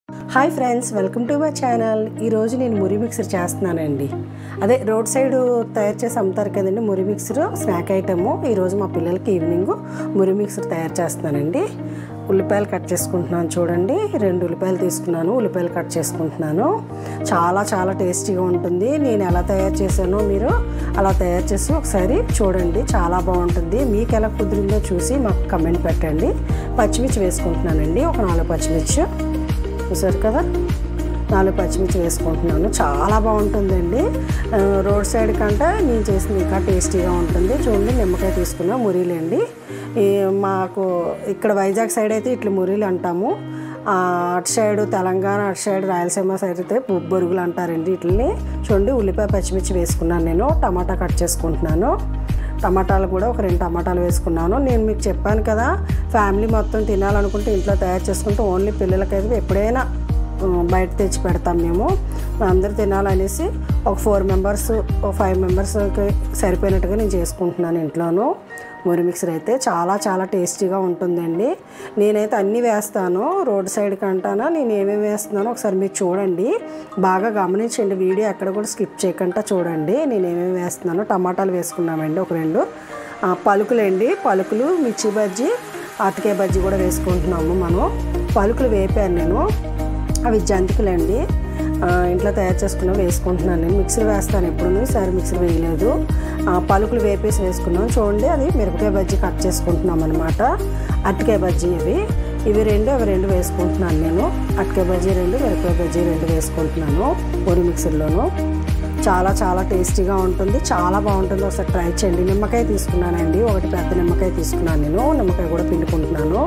hi friends welcome to my channel ఈరోజు నేను మురి mixer చేస్తున్నానండి అదే రోడ్ సైడ్ తయారు చేసి అమ్ముతారు కదండి మురి మిక్సర్ స్నాక్ ఐటము ఈరోజు మా పిల్లలకి ఈవినింగ్ మురి మిక్సర్ తయారు చేస్తున్నానండి ఉల్లిపాయలు కట్ చేసుకుంటున్నాను చూడండి రెండు ఉల్లిపాయలు తీసుకున్నాను ఉల్లిపాయలు కట్ చేసుకుంటున్నాను చాలా చాలా టేస్టీగా ఉంటుంది నేను ఎలా తయారు చేశానో మీరు అలా తయారు చేసి ఒకసారి చూడండి చాలా బాగుంటుంది మీకు ఎలా కుదిరిందో చూసి మాకు కమెంట్ పెట్టండి పచ్చిమిర్చి వేసుకుంటున్నానండి ఒక నాలుగు పచ్చిమిర్చి చూసారు కదా నాలుగు పచ్చిమిర్చి వేసుకుంటున్నాను చాలా బాగుంటుందండి ఆ, రోడ్ సైడ్ కంటే నేను చేసింది ఇంకా టేస్టీగా ఉంటుంది చూడండి నిమ్మకాయ తీసుకున్నా మురీలండి ఈ మాకు ఇక్కడ వైజాగ్ సైడ్ అయితే ఇట్లా మురీలు అంటాము ఆ, అటు సైడ్ తెలంగాణ అటు సైడ్ రాయలసీమ సైడ్ అయితే బొ- బొరుగులు అంటారండి వీటిని చూడండి ఉల్లిపాయ పచ్చిమిర్చి వేసుకున్నాను నేను టమాటా కట్ చేసుకుంటున్నాను టమాటాలు కూడా ఒక రెండు టమాటాలు వేసుకున్నాను నేను మీకు చెప్పాను కదా ఫ్యామిలీ మొత్తం తినాలనుకుంటే ఇంట్లో తయారు చేసుకుంటే ఓన్లీ పిల్లలకైతే ఎప్పుడైనా ఆ, బయట తెచ్చి పెడతాం మేము అందరూ తినాలనేసి ఒక ఫోర్ మెంబర్స్ ఒక ఫైవ్ మెంబర్స్కి సరిపోయినట్టుగా నేను చేసుకుంటున్నాను ఇంట్లోనూ మురి మిక్సర్ అయితే చాలా చాలా టేస్టీగా ఉంటుందండి నేనైతే అన్నీ వేస్తాను రోడ్ సైడ్ కంటానా నేను ఏమేమి వేస్తున్నానో ఒకసారి మీరు చూడండి బాగా గమనించండి వీడియో ఎక్కడ కూడా స్కిప్ చేయకుండా చూడండి నేను ఏమేమి వేస్తున్నానో టమాటాలు వేసుకున్నామండి ఒక రెండు ఆ, పలుకులండి పలుకులు మిర్చి బజ్జీ అరటికాయ బజ్జీ కూడా వేసుకుంటున్నాము మనం పలుకులు వేపాను నేను అవి జంతికలండి ఆ, ఇంట్లో తయారు చేసుకున్న వేసుకుంటున్నాను నేను మిక్సర్ వేస్తాను ఎప్పుడు ఈసారి మిక్సర్ వేయలేదు ఆ, పలుకులు వేపేసి వేసుకున్నాం చూడండి అది మిరపకాయ బజ్జీ కట్ చేసుకుంటున్నాం అనమాట అరటికాయ బజ్జీ ఇవి ఇవి రెండు అవి రెండు వేసుకుంటున్నాను నేను అరటికాయ బజ్జీ రెండు మిరపకాయ బజ్జీ రెండు వేసుకుంటున్నాను పొడి మిక్సర్లోను చాలా చాలా టేస్టీగా ఉంటుంది చాలా బాగుంటుంది ఒకసారి ట్రై చేయండి నిమ్మకాయ తీసుకున్నానండి ఒకటి పెద్ద నిమ్మకాయ తీసుకున్నాను నేను నిమ్మకాయ కూడా పిండుకుంటున్నాను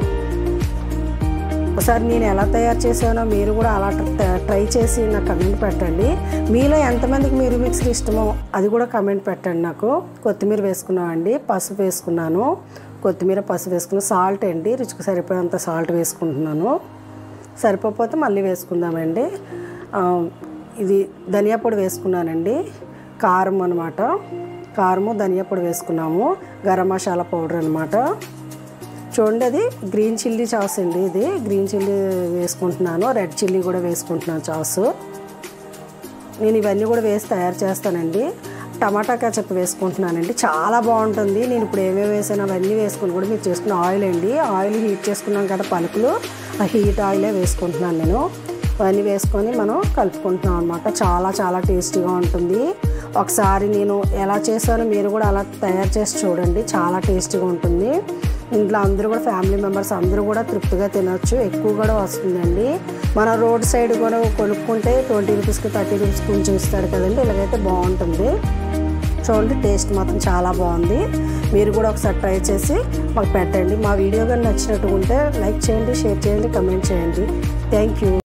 ఒకసారి నేను ఎలా తయారు చేశానో మీరు కూడా అలా ట్ర- ట్రై చేసి నాకు కమెంట్ పెట్టండి మీలో ఎంతమందికి మీరు మిక్సర్ ఇష్టమో అది కూడా కమెంట్ పెట్టండి నాకు కొత్తిమీర వేసుకున్నామండి పసుపు వేసుకున్నాను కొత్తిమీర పసుపు వేసుకున్నాను సాల్ట్ అండి రుచికి సరిపోయేంత సాల్ట్ వేసుకుంటున్నాను సరిపోతే మళ్ళీ వేసుకుందామండి ఆ, ఇది ధనియా పొడి వేసుకున్నానండి కారం అనమాట కారము ధనియా పొడి వేసుకున్నాము గరం మసాలా పౌడర్ అనమాట చూడండి అది గ్రీన్ చిల్లీ చాస్ అండి ఇది గ్రీన్ చిల్లీ వేసుకుంటున్నాను రెడ్ చిల్లీ కూడా వేసుకుంటున్నాను చాసు నేను ఇవన్నీ కూడా వేసి తయారు చేస్తానండి టమాటా కచప్ వేసుకుంటున్నానండి చాలా బాగుంటుంది నేను ఇప్పుడు ఏమేమి వేసాను అవన్నీ వేసుకుని కూడా మీరు చేసుకున్న ఆయిల్ అండి ఆయిల్ హీట్ చేసుకున్నాం కదా పలుకులు ఆ హీట్ ఆయిలే వేసుకుంటున్నాను నేను అవన్నీ వేసుకొని మనం కలుపుకుంటున్నాం అనమాట చాలా చాలా టేస్టీగా ఉంటుంది ఒకసారి నేను ఎలా చేశానో మీరు కూడా అలా తయారు చేసి చూడండి చాలా టేస్టీగా ఉంటుంది ఇంట్లో అందరూ కూడా ఫ్యామిలీ మెంబర్స్ అందరూ కూడా తృప్తిగా తినొచ్చు ఎక్కువ కూడా వస్తుందండి మన రోడ్ సైడ్ కూడా కొనుక్కుంటే ట్వంటీ రూపీస్కి థర్టీ రూపీస్కి కొంచెం ఇస్తాడు కదండి ఇలాగైతే బాగుంటుంది చూడండి టేస్ట్ మాత్రం చాలా బాగుంది మీరు కూడా ఒకసారి ట్రై చేసి మాకు పెట్టండి మా వీడియో కానీ నచ్చినట్టు ఉంటే లైక్ చేయండి షేర్ చేయండి కమెంట్ చేయండి థ్యాంక్ యూ